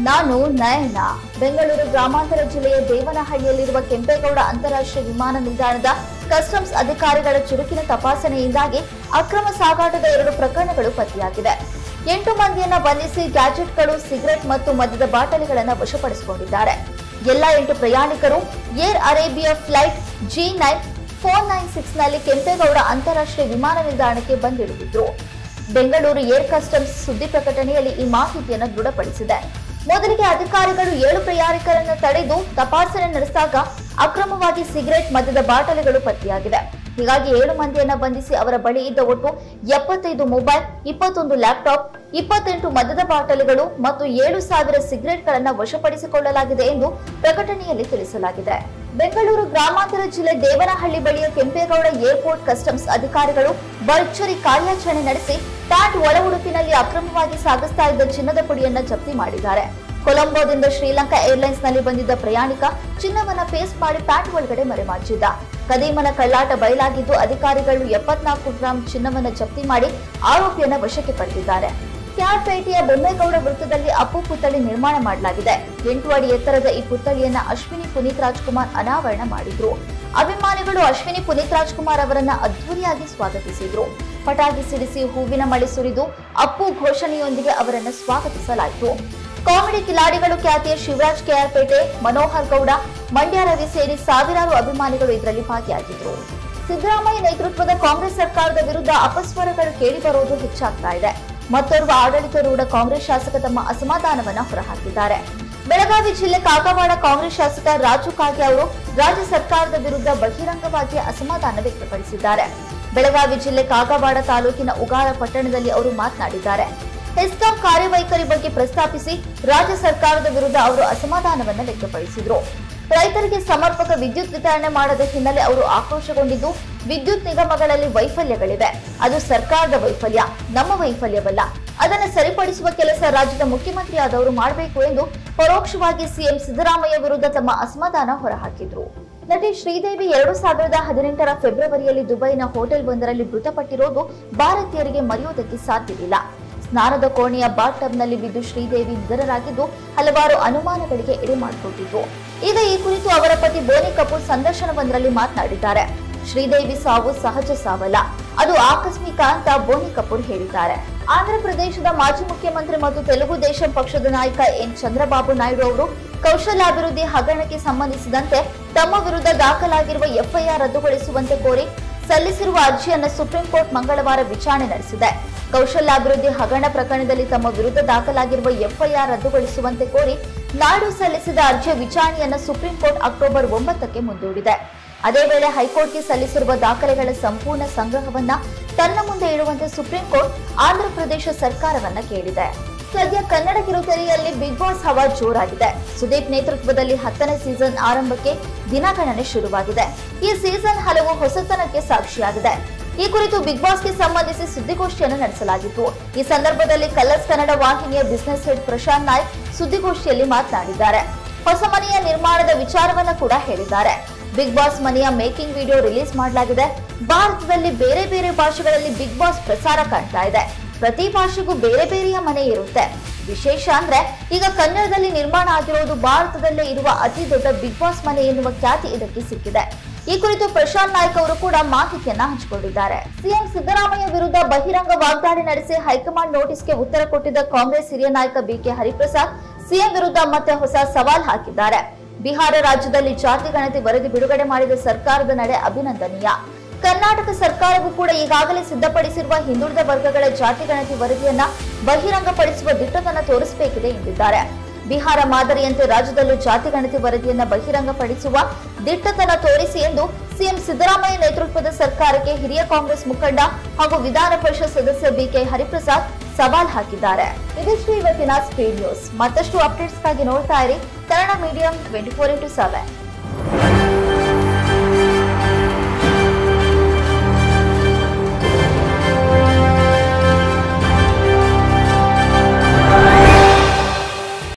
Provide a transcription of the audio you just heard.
ನಾನು ನಯನ ಬೆಂಗಳೂರು ಗ್ರಾಮಾಂತರ ಜಿಲ್ಲೆಯ ದೇವನಹಳ್ಳಿಯಲ್ಲಿರುವ ಕೆಂಪೇಗೌಡ ಅಂತಾರಾಷ್ಟ್ರೀಯ ವಿಮಾನ ನಿಲ್ದಾಣದ ಕಸ್ಟಮ್ಸ್ ಅಧಿಕಾರಿಗಳ ಚುರುಕಿನ ತಪಾಸಣೆಯಿಂದಾಗಿ ಅಕ್ರಮ ಸಾಗಾಟದ ಎರಡು ಪ್ರಕರಣಗಳು ಪತ್ತೆಯಾಗಿವೆ ಎಂಟು ಮಂದಿಯನ್ನ ಬಂಧಿಸಿ ಗ್ಯಾಜೆಟ್ಗಳು ಸಿಗರೆಟ್ ಮತ್ತು ಮದ್ಯದ ಬಾಟಲಿಗಳನ್ನು ವಶಪಡಿಸಿಕೊಂಡಿದ್ದಾರೆ ಎಲ್ಲ ಎಂಟು ಪ್ರಯಾಣಿಕರು Air Arabia flight G nine four nine six ನಲ್ಲಿ ಕೆಂಪೇಗೌಡ ಅಂತಾರಾಷ್ಟ್ರೀಯ ವಿಮಾನ ನಿಲ್ದಾಣಕ್ಕೆ ಬಂದಿಳಿದಿದ್ರು ಬೆಂಗಳೂರು ಏರ್ ಕಸ್ಟಮ್ಸ್ ಸುದ್ದಿ ಪ್ರಕಟಣೆಯಲ್ಲಿ ಈ ಮಾಹಿತಿಯನ್ನು ದೃಢಪಡಿಸಿದೆ ಮೊದಲಿಗೆ ಅಧಿಕಾರಿಗಳು ಏಳು ಪ್ರಯಾಣಿಕರನ್ನು ತಡೆದು ತಪಾಸಣೆ ನಡೆಸಿದಾಗ ಅಕ್ರಮವಾಗಿ ಸಿಗರೆಟ್ ಮದ್ಯದ ಬಾಟಲಿಗಳು ಪತ್ತೆಯಾಗಿವೆ ಹೀಗಾಗಿ ಏಳು ಮಂದಿಯನ್ನ ಬಂಧಿಸಿ ಅವರ ಬಳಿ ಇದ್ದ ಒಟ್ಟು ಎಪ್ಪತ್ತೈದು ಮೊಬೈಲ್ ಇಪ್ಪತ್ತೊಂದು ಲ್ಯಾಪ್ಟಾಪ್ ಇಪ್ಪತ್ತೆಂಟು ಮದ್ಯದ ಬಾಟಲಿಗಳು ಮತ್ತು ಏಳು ಸಾವಿರ ಸಿಗರೆಟ್ಗಳನ್ನು ವಶಪಡಿಸಿಕೊಳ್ಳಲಾಗಿದೆ ಎಂದು ಪ್ರಕಟಣೆಯಲ್ಲಿ ತಿಳಿಸಲಾಗಿದೆ ಬೆಂಗಳೂರು ಗ್ರಾಮಾಂತರ ಜಿಲ್ಲೆ ದೇವನಹಳ್ಳಿ ಬಳಿಯ ಕೆಂಪೇಗೌಡ ಏರ್ಪೋರ್ಟ್ ಕಸ್ಟಮ್ಸ್ ಅಧಿಕಾರಿಗಳು ಭರ್ಜರಿ ಕಾರ್ಯಾಚರಣೆ ನಡೆಸಿ ಟ್ಯಾಟ್ ಒಳ ಉಡುಪಿನಲ್ಲಿ ಅಕ್ರಮವಾಗಿ ಸಾಗಿಸ್ತಾ ಇದ್ದ ಚಿನ್ನದ ಪುಡಿಯನ್ನ ಜಪ್ತಿ ಮಾಡಿದ್ದಾರೆ ಕೊಲಂಬೋದಿಂದ ಶ್ರೀಲಂಕಾ ಏರ್ಲೈನ್ಸ್ ನಲ್ಲಿ ಬಂದಿದ್ದ ಪ್ರಯಾಣಿಕ ಚಿನ್ನವನ್ನ ಪೇಸ್ಟ್ ಮಾಡಿ ಪ್ಯಾಂಟ್ ಒಳಗಡೆ ಮರೆಮಾಚಿದ್ದ ಕದೀಮನ ಕಳ್ಳಾಟ ಬಯಲಾಗಿದ್ದು ಅಧಿಕಾರಿಗಳು ಎಪ್ಪತ್ನಾಲ್ಕು ಗ್ರಾಂ ಚಿನ್ನವನ್ನ ಜಪ್ತಿ ಮಾಡಿ ಆರೋಪಿಯನ್ನ ವಶಕ್ಕೆ ಪಡೆದಿದ್ದಾರೆ ಕ್ಯಾರ್ಪೇಟೆಯ ಬೊಮ್ಮೇಗೌಡ ವೃತ್ತದಲ್ಲಿ ಅಪ್ಪು ಪುತ್ಥಳಿ ನಿರ್ಮಾಣ ಮಾಡಲಾಗಿದೆ ಎಂಟು ಅಡಿ ಎತ್ತರದ ಈ ಪುತ್ಥಳಿಯನ್ನ ಅಶ್ವಿನಿ ಪುನೀತ್ ರಾಜ್ಕುಮಾರ್ ಅನಾವರಣ ಮಾಡಿದ್ರು ಅಭಿಮಾನಿಗಳು ಅಶ್ವಿನಿ ಪುನೀತ್ ರಾಜ್ಕುಮಾರ್ ಅವರನ್ನ ಅದ್ಧೂರಿಯಾಗಿ ಸ್ವಾಗತಿಸಿದ್ರು ಪಟಾಕಿ ಸಿಡಿಸಿ ಹೂವಿನ ಮಳೆ ಸುರಿದು ಅಪ್ಪು ಘೋಷಣೆಯೊಂದಿಗೆ ಅವರನ್ನು ಸ್ವಾಗತಿಸಲಾಯಿತು ಕಾಮಿಡಿ ಕಿಲಾಡಿಗಳು ಖ್ಯಾತಿಯ ಶಿವರಾಜ್ ಕೆಆರ್ಪೇಟೆ ಮನೋಹರ್ ಗೌಡ ಮಂಡ್ಯ ರವಿ ಸೇರಿ ಸಾವಿರಾರು ಅಭಿಮಾನಿಗಳು ಇದರಲ್ಲಿ ಭಾಗಿಯಾಗಿದ್ರು ಸಿದ್ದರಾಮಯ್ಯ ನೇತೃತ್ವದ ಕಾಂಗ್ರೆಸ್ ಸರ್ಕಾರದ ವಿರುದ್ಧ ಅಪಸ್ವರಗಳು ಕೇಳಿಬರುವುದು ಹೆಚ್ಚಾಗ್ತಾ ಇದೆ ಮತ್ತೋರ್ವ ಆಡಳಿತಾರೂಢ ಕಾಂಗ್ರೆಸ್ ಶಾಸಕ ತಮ್ಮ ಅಸಮಾಧಾನವನ್ನ ಹೊರಹಾಕಿದ್ದಾರೆ ಬೆಳಗಾವಿ ಜಿಲ್ಲೆ ಕಾಗವಾಡ ಕಾಂಗ್ರೆಸ್ ಶಾಸಕ ರಾಜು ಕಾಗೆ ಅವರು ರಾಜ್ಯ ಸರ್ಕಾರದ ವಿರುದ್ಧ ಬಹಿರಂಗವಾಗಿ ಅಸಮಾಧಾನ ವ್ಯಕ್ತಪಡಿಸಿದ್ದಾರೆ ಬೆಳಗಾವಿ ಜಿಲ್ಲೆ ಕಾಗವಾಡ ತಾಲೂಕಿನ ಉಗಾರ ಪಟ್ಟಣದಲ್ಲಿ ಅವರು ಮಾತನಾಡಿದ್ದಾರೆ ಹೆಸ್ಕಾಂ ಕಾರ್ಯವೈಖರಿ ಬಗ್ಗೆ ಪ್ರಸ್ತಾಪಿಸಿ ರಾಜ್ಯ ಸರ್ಕಾರದ ವಿರುದ್ಧ ಅವರು ಅಸಮಾಧಾನವನ್ನ ವ್ಯಕ್ತಪಡಿಸಿದರು ರೈತರಿಗೆ ಸಮರ್ಪಕ ವಿದ್ಯುತ್ ವಿತರಣೆ ಮಾಡದ ಹಿನ್ನೆಲೆ ಅವರು ಆಕ್ರೋಶಗೊಂಡಿದ್ದು ವಿದ್ಯುತ್ ನಿಗಮಗಳಲ್ಲಿ ವೈಫಲ್ಯಗಳಿವೆ ಅದು ಸರ್ಕಾರದ ವೈಫಲ್ಯ ನಮ್ಮ ವೈಫಲ್ಯವಲ್ಲ ಅದನ್ನು ಸರಿಪಡಿಸುವ ಕೆಲಸ ರಾಜ್ಯದ ಮುಖ್ಯಮಂತ್ರಿಯಾದವರು ಮಾಡಬೇಕು ಎಂದು ಪರೋಕ್ಷವಾಗಿ ಸಿಎಂ ಸಿದ್ದರಾಮಯ್ಯ ವಿರುದ್ಧ ತಮ್ಮ ಅಸಮಾಧಾನ ಹೊರಹಾಕಿದ್ರು ನಟಿ ಶ್ರೀದೇವಿ ಎರಡು ಸಾವಿರದ ಹದಿನೆಂಟರ ಫೆಬ್ರವರಿಯಲ್ಲಿ ದುಬೈನ ಹೋಟೆಲ್ ಒಂದರಲ್ಲಿ ಮೃತಪಟ್ಟಿರೋದು ಭಾರತೀಯರಿಗೆ ಮರೆಯೋದಕ್ಕೆ ಸಾಧ್ಯವಿಲ್ಲ ಸ್ನಾನದ ಕೋಣೆಯ ಬಾತ್ ಟಬ್ನಲ್ಲಿ ಬಿದ್ದು ಶ್ರೀದೇವಿ ನಿಧನರಾಗಿದ್ದು ಹಲವಾರು ಅನುಮಾನಗಳಿಗೆ ಎಡೆ ಮಾಡಿಕೊಟ್ಟಿದ್ರು ಈಗ ಈ ಕುರಿತು ಅವರ ಪತಿ ಬೋನಿ ಕಪೂರ್ ಸಂದರ್ಶನವೊಂದರಲ್ಲಿ ಮಾತನಾಡಿದ್ದಾರೆ ಶ್ರೀದೇವಿ ಸಾವು ಸಹಜ ಸಾವಲ್ಲ ಅದು ಆಕಸ್ಮಿಕ ಅಂತ ಬೋನಿ ಕಪೂರ್ ಹೇಳಿದ್ದಾರೆ ಆಂಧ್ರ ಪ್ರದೇಶದ ಮಾಜಿ ಮುಖ್ಯಮಂತ್ರಿ ಮತ್ತು ತೆಲುಗು ದೇಶಂ ಪಕ್ಷದ ನಾಯಕ ಎನ್ ಚಂದ್ರಬಾಬು ನಾಯ್ಡು ಅವರು ಕೌಶಲ್ಯಾಭಿವೃದ್ಧಿ ಹಗರಣಕ್ಕೆ ಸಂಬಂಧಿಸಿದಂತೆ ತಮ್ಮ ವಿರುದ್ಧ ದಾಖಲಾಗಿರುವ ಎಫ್ಐಆರ್ ರದ್ದುಗೊಳಿಸುವಂತೆ ಕೋರಿ ಸಲ್ಲಿಸಿರುವ ಅರ್ಜಿಯನ್ನು ಸುಪ್ರೀಂ ಕೋರ್ಟ್ ಮಂಗಳವಾರ ವಿಚಾರಣೆ ನಡೆಸಿದೆ ಕೌಶಲ್ಯಾಭಿವೃದ್ಧಿ ಹಗರಣ ಪ್ರಕರಣದಲ್ಲಿ ತಮ್ಮ ವಿರುದ್ಧ ದಾಖಲಾಗಿರುವ ಎಫ್ಐಆರ್ ರದ್ದುಗೊಳಿಸುವಂತೆ ಕೋರಿ ನಾಯ್ಡು ಸಲ್ಲಿಸಿದ ಅರ್ಜಿಯ ವಿಚಾರಣೆಯನ್ನು ಸುಪ್ರೀಂ ಕೋರ್ಟ್ ಅಕ್ಟೋಬರ್ ಒಂಬತ್ತಕ್ಕೆ ಮುಂದೂಡಿದೆ ಅದೇ ವೇಳೆ ಹೈಕೋರ್ಟ್ಗೆ ಸಲ್ಲಿಸಿರುವ ದಾಖಲೆಗಳ ಸಂಪೂರ್ಣ ಸಂಗ್ರಹವನ್ನ ತನ್ನ ಮುಂದೆ ಇಡುವಂತೆ ಸುಪ್ರೀಂ ಕೋರ್ಟ್ ಆಂಧ್ರ ಪ್ರದೇಶ ಸರ್ಕಾರವನ್ನ ಕೇಳಿದೆ ಸದ್ಯ ಕನ್ನಡ ಕಿರುತೆರೆಯಲ್ಲಿ ಬಿಗ್ ಬಾಸ್ ಹವಾ ಜೋರಾಗಿದೆ ಸುದೀಪ್ ನೇತೃತ್ವದಲ್ಲಿ ಹತ್ತನೇ ಸೀಸನ್ ಆರಂಭಕ್ಕೆ ದಿನಗಣನೆ ಶುರುವಾಗಿದೆ ಈ ಸೀಸನ್ ಹಲವು ಹೊಸತನಕ್ಕೆ ಸಾಕ್ಷಿಯಾಗಿದೆ ಈ ಕುರಿತು ಬಿಗ್ ಬಾಸ್ಗೆ ಸಂಬಂಧಿಸಿ ಸುದ್ದಿಗೋಷ್ಠಿಯನ್ನು ನಡೆಸಲಾಗಿತ್ತು ಈ ಸಂದರ್ಭದಲ್ಲಿ ಕಲರ್ಸ್ ಕನ್ನಡ ವಾಹಿನಿಯ ಬಿಸಿನೆಸ್ ಹೆಡ್ ಪ್ರಶಾಂತ್ ನಾಯ್ಕ್ ಸುದ್ದಿಗೋಷ್ಠಿಯಲ್ಲಿ ಮಾತನಾಡಿದ್ದಾರೆ ಹೊಸ ಮನೆಯ ನಿರ್ಮಾಣದ ವಿಚಾರವನ್ನ ಕೂಡ ಹೇಳಿದ್ದಾರೆ ಬಿಗ್ ಬಾಸ್ ಮನೆಯ ಮೇಕಿಂಗ್ ವಿಡಿಯೋ ರಿಲೀಸ್ ಮಾಡಲಾಗಿದೆ ಭಾರತದಲ್ಲಿ ಬೇರೆ ಬೇರೆ ಭಾಷೆಗಳಲ್ಲಿ ಬಿಗ್ ಬಾಸ್ ಪ್ರಸಾರ ಕಾಣ್ತಾ ಇದೆ ಪ್ರತಿ ಭಾಷೆಗೂ ಬೇರೆ ಬೇರೆಯ ಮನೆ ಇರುತ್ತೆ ವಿಶೇಷ ಅಂದ್ರೆ ಈಗ ಕನ್ನಡದಲ್ಲಿ ನಿರ್ಮಾಣ ಆಗಿರೋದು ಭಾರತದಲ್ಲೇ ಇರುವ ಅತಿ ದೊಡ್ಡ ಬಿಗ್ ಬಾಸ್ ಮನೆ ಎನ್ನುವ ಖ್ಯಾತಿ ಇದಕ್ಕೆ ಸಿಕ್ಕಿದೆ ಈ ಕುರಿತು ಪ್ರಶಾಂತ್ ನಾಯ್ಕ್ ಅವರು ಕೂಡ ಮಾಹಿತಿಯನ್ನ ಹಂಚಿಕೊಂಡಿದ್ದಾರೆ ಸಿಎಂ ಸಿದ್ದರಾಮಯ್ಯ ವಿರುದ್ಧ ಬಹಿರಂಗ ವಾಗ್ದಾಳಿ ನಡೆಸಿ ಹೈಕಮಾಂಡ್ ನೋಟಿಸ್ಗೆ ಉತ್ತರ ಕೊಟ್ಟಿದ್ದ ಕಾಂಗ್ರೆಸ್ ಹಿರಿಯ ನಾಯಕ ಬಿಕೆ ಹರಿಪ್ರಸಾದ್ ಸಿಎಂ ವಿರುದ್ಧ ಮತ್ತೆ ಹೊಸ ಸವಾಲ್ ಹಾಕಿದ್ದಾರೆ ಬಿಹಾರ ರಾಜ್ಯದಲ್ಲಿ ಜಾತಿ ಗಣತಿ ವರದಿ ಬಿಡುಗಡೆ ಮಾಡಿದ ಸರ್ಕಾರದ ನಡೆ ಅಭಿನಂದನೀಯ ಕರ್ನಾಟಕ ಸರ್ಕಾರವು ಕೂಡ ಈಗಾಗಲೇ ಸಿದ್ಧಪಡಿಸಿರುವ ಹಿಂದುಳಿದ ವರ್ಗಗಳ ಜಾತಿ ಗಣತಿ ವರದಿಯನ್ನ ಬಹಿರಂಗಪಡಿಸುವ ದಿಟ್ಟತನ ತೋರಿಸಬೇಕಿದೆ ಎಂದಿದ್ದಾರೆ ಬಿಹಾರ ಮಾದರಿಯಂತೆ ರಾಜ್ಯದಲ್ಲೂ ಜಾತಿ ಗಣತಿ ವರದಿಯನ್ನ ಬಹಿರಂಗಪಡಿಸುವ ದಿಟ್ಟತನ ತೋರಿಸಿ ಎಂದು ಸಿಎಂ ಸಿದ್ದರಾಮಯ್ಯ ನೇತೃತ್ವದ ಸರ್ಕಾರಕ್ಕೆ ಹಿರಿಯ ಕಾಂಗ್ರೆಸ್ ಮುಖಂಡ ಹಾಗೂ ವಿಧಾನ ಪರಿಷತ್ ಸದಸ್ಯ ಬಿಕೆ ಹರಿಪ್ರಸಾದ್ ಸವಾಲ್ ಹಾಕಿದ್ದಾರೆ ಇದಿಷ್ಟು ಇವತ್ತಿನ ಸ್ಪೀಡ್ ನ್ಯೂಸ್ ಮತ್ತಷ್ಟು ಅಪ್ಡೇಟ್ಸ್ಗಾಗಿ ನೋಡ್ತಾ ಇರಿ Kannada medium twenty four into seven